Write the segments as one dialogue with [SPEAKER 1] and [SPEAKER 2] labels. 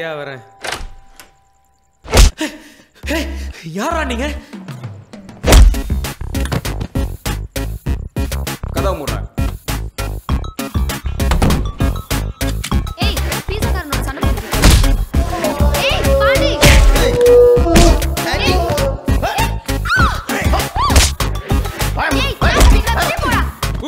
[SPEAKER 1] இருயா வரேன் ஏய், யாரா நீங்க
[SPEAKER 2] கதவை மூடுறேன்
[SPEAKER 3] ஏய் பீஸாக்காரனோட சண்டை போட்டுட்டு ஏய் பாண்டி ஏய் கிளாஸ் பீஸா வெளிய போடா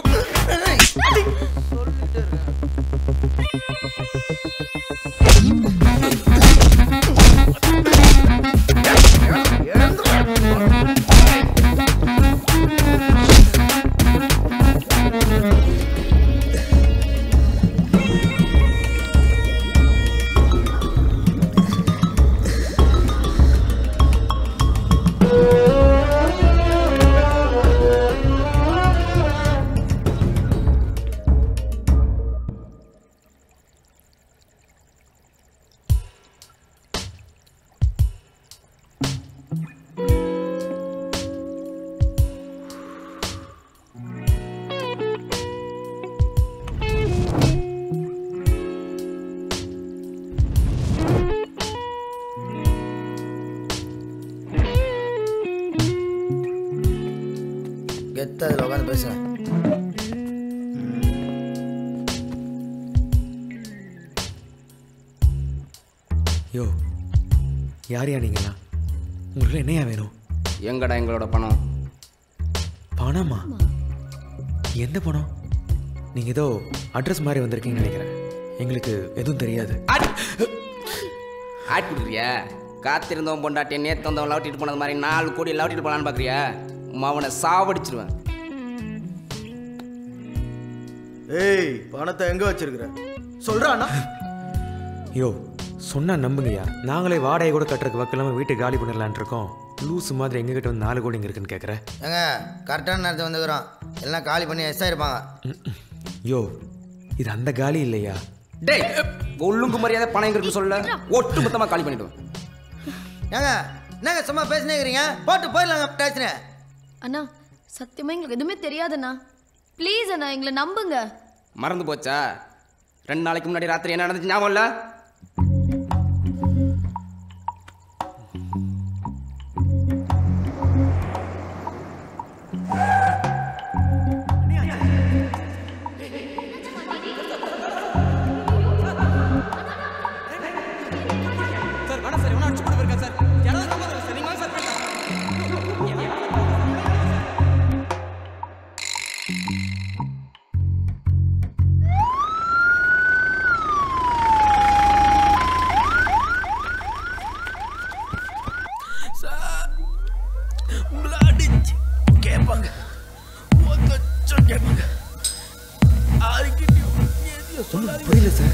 [SPEAKER 4] கெத்த அதில் உட்காந்து பேசுங்க
[SPEAKER 1] யோ யார் யா நீங்களா உங்களுக்கு என்னையா வேணும்
[SPEAKER 2] எங்கடா எங்களோட பணம்
[SPEAKER 1] பணமா எந்த பணம் நீங்கள் ஏதோ அட்ரஸ் மாதிரி வந்திருக்கீங்கன்னு நினைக்கிறேன் எங்களுக்கு எதுவும் தெரியாது
[SPEAKER 2] ஆட் கொடுக்குறியா காத்திருந்தவன் பொண்டாட்டி நேத்து வந்தவன் லவட்டிட்டு போனது மாதிரி நாலு கோடி லவட்டிட்டு போலான்னு பார்க்குறியா அவனை சாவடிச்சிருவேன்
[SPEAKER 4] ஏய் பணத்தை எங்கே வச்சிருக்கிற சொல்கிறாண்ணா
[SPEAKER 1] யோ சொன்னா நம்புங்கய்யா நாங்களே வாடகை கூட கட்டுறதுக்கு வக்கில்லாமல் வீட்டை காலி பண்ணிடலான் இருக்கோம் லூசு மாதிரி எங்ககிட்ட வந்து நாலு கோடி இங்கே இருக்குன்னு கேட்குறேன்
[SPEAKER 4] ஏங்க கரெக்டான நேரத்தை வந்துக்கிறோம் எல்லாம் காலி பண்ணி எஸ் ஆயிருப்பாங்க
[SPEAKER 1] யோ இது அந்த காலி இல்லையா
[SPEAKER 2] டேய் ஒழுங்கு மரியாதை பணம் எங்க இருக்குன்னு சொல்ல ஒட்டு மொத்தமாக காலி பண்ணிடுவேன்
[SPEAKER 4] ஏங்க என்னங்க சும்மா பேசினே இருக்கிறீங்க போட்டு போயிடலாங்க பேசுனேன்
[SPEAKER 3] அண்ணா சத்தியமா எங்களுக்கு எதுவுமே தெரியாதுண்ணா ப்ளீஸ் அண்ணா எங்களை நம்புங்க
[SPEAKER 2] மறந்து போச்சா ரெண்டு நாளைக்கு முன்னாடி ராத்திரி என்ன நடந்துச்சு ஞாபகம் இல்லை சார் வேணாம் சார் இவனை அடிச்சு போட்டு போயிருக்கேன் சார் யாராவது நம்பாதீங்க சார் நீங்க வாங்க சார் பேசலாம்.
[SPEAKER 5] உங்களை அடிச்சு கேட்பாங்க ஒரு லட்சம் கேட்பாங்க யாருக்கிட்டையும் எதையும் சொல்லாதீங்க
[SPEAKER 1] புரியல சார்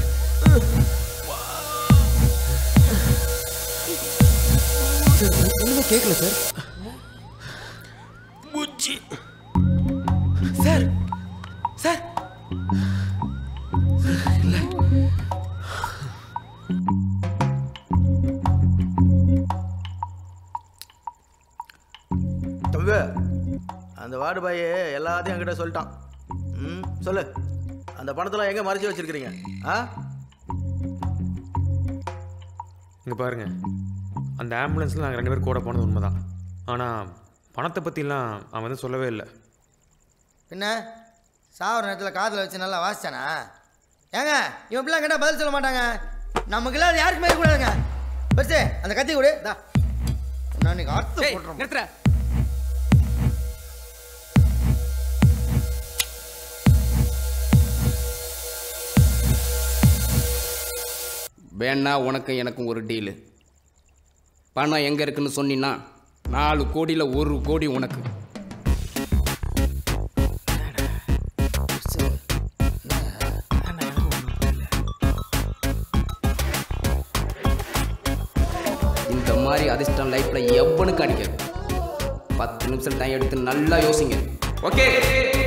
[SPEAKER 1] சார் ஒன்றுமே கேட்கல சார்
[SPEAKER 5] மூச்சு
[SPEAKER 1] சார் சார்
[SPEAKER 4] தம்பி அந்த வார்டு பாய் எல்லாத்தையும் என்கிட்ட சொல்லிட்டான் ம் சொல்லு அந்த பணத்தெல்லாம் எங்கே மறைச்சி வச்சிருக்கிறீங்க ஆ
[SPEAKER 1] இங்கே பாருங்க அந்த ஆம்புலன்ஸில் நாங்கள் ரெண்டு பேரும் கூட போனது உண்மைதான் ஆனால் பணத்தை பற்றிலாம் அவன் வந்து சொல்லவே இல்லை
[SPEAKER 4] பின்ன சாவர நேரத்தில் காதில் வச்சு நல்லா வாசிச்சானா ஏங்க இவன் பிள்ளை கேட்டால் பதில் சொல்ல மாட்டாங்க நமக்கு இல்லாத யாருக்குமே இருக்கக்கூடாதுங்க பெருசு அந்த கத்தி கொடு தா நான் இன்னைக்கு அறுத்து
[SPEAKER 2] டேய்,
[SPEAKER 4] போட்டுறோம்
[SPEAKER 2] நிறுத்துற வேணா உனக்கு எனக்கும் ஒரு டீலு பணம் எங்க இருக்குன்னு சொன்னீன்னா நாலு கோடியில ஒரு கோடி உனக்கு இந்த மாதிரி அதிர்ஷ்டம் லைஃப்ல எவனுக்கு அடிக்காது பத்து நிமிஷம் டைம் எடுத்து நல்லா யோசிங்க ஓகே